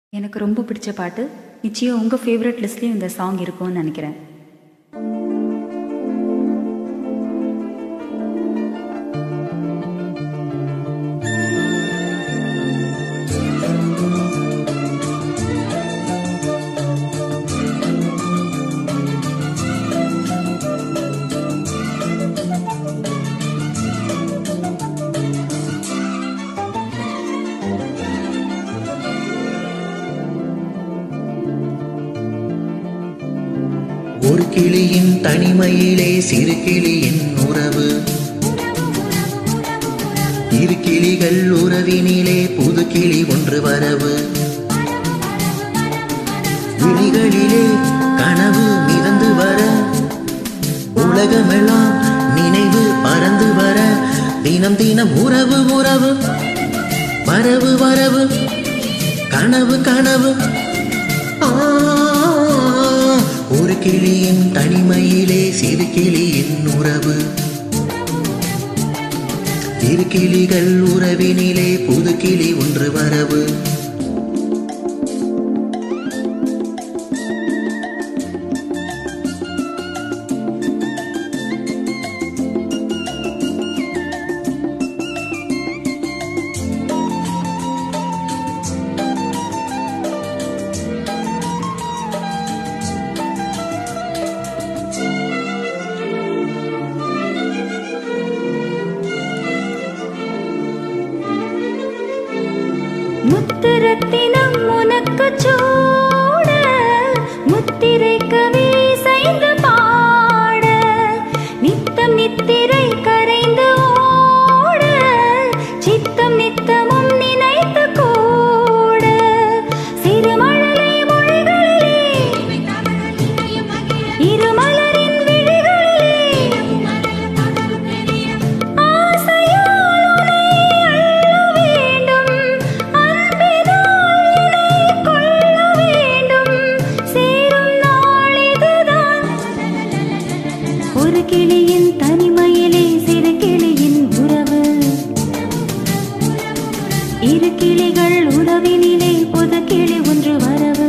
எனக்கு ரொம்ப பிடிச்ச பாட்டு நிச்சயம் உங்கள் ஃபேவரட் லிஸ்ட்லேயும் இந்த சாங் இருக்கும்னு நினைக்கிறேன் ஒரு கிளியின் தனிமையிலே சிறு கிளியின் உறவு இரு கிளிகள் உறவினிலே புது கிளி ஒன்று வரவு விழிகளிலே கனவு மிதந்து வர உலகமெல்லாம் நினைவு பறந்து வர தினம் தினம் உறவு உறவு வரவு வரவு கனவு கனவு ஆ, ஒரு கிளியின் தனிமையிலே சிறு கிளியின் உறவு இரு கிளிகள் உறவினிலே புது கிளி ஒன்று வரவு முத்துரத்தினம் உனக்கு சூட முத்திரை கவி செய்து பாட நித்தம் நித்திரை கரைந்து ஓட சித்தம் நித்தமும் நினைத்து கூட சிறுமழலை மொழிகளிலே இருமலரின் விழிகளிலே ஆசையால் உன்னை அள்ள வேண்டும் அன்பினால் என்னை கொள்ள வேண்டும் சேரும் நாள் இதுதான் ஒரு கிளியின் தனிமையிலே சிறு கிளியின் உறவு இரு கிளிகள் உறவினிலே புது கிளி ஒன்று வரவு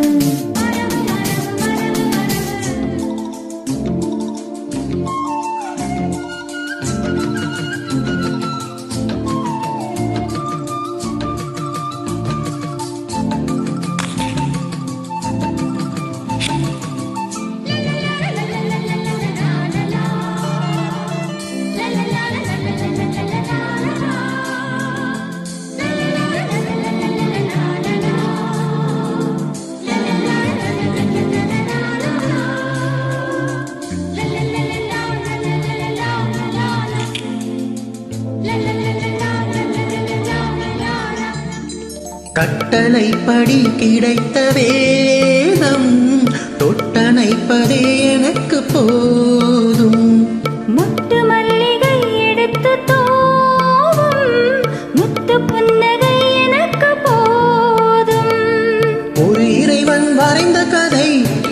கட்டளைப்படி கிடைத்த வேதம் தொட்டணைப்பதே எனக்கு போதும் முத்து மல்லிகை எடுத்து தோவும் முத்து புன்னகை எனக்கு போதும் ஒரு இறைவன் வரைந்த கதை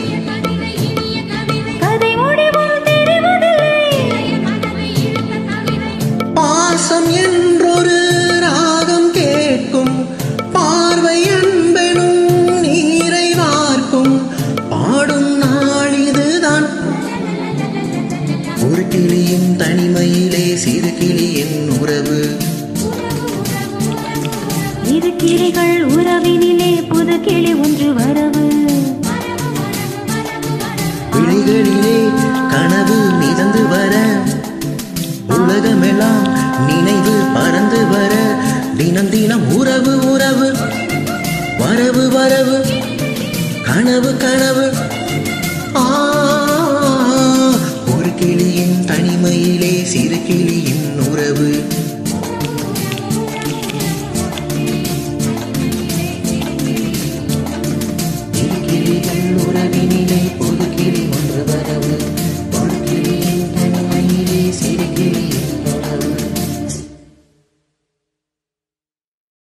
கதை முடிவும் தெரிவதில்லை பாசம் என்றொரு ராகம் கேட்கும் பார்வை அன்பெனும் நீரை வார்க்கும் பாடும் நாள் இதுதான் ஒரு கிளியின் தனிமையிலே சிறு கிளியின் உறவு இரு கிளிகள் உறவினிலே புது கிளி ஒன்று வரவு விழிகளிலே கனவு மிதந்து வர உலகமெல்லாம் நினைவு பறந்து வர தினம் தினம் உறவு உறவு வரவு வரவு கனவு கனவு ஆ, ஒரு கிளியின் தனிமையிலே சிறு கிளியின் உறவு இரு கிளிகள் உறவினிலே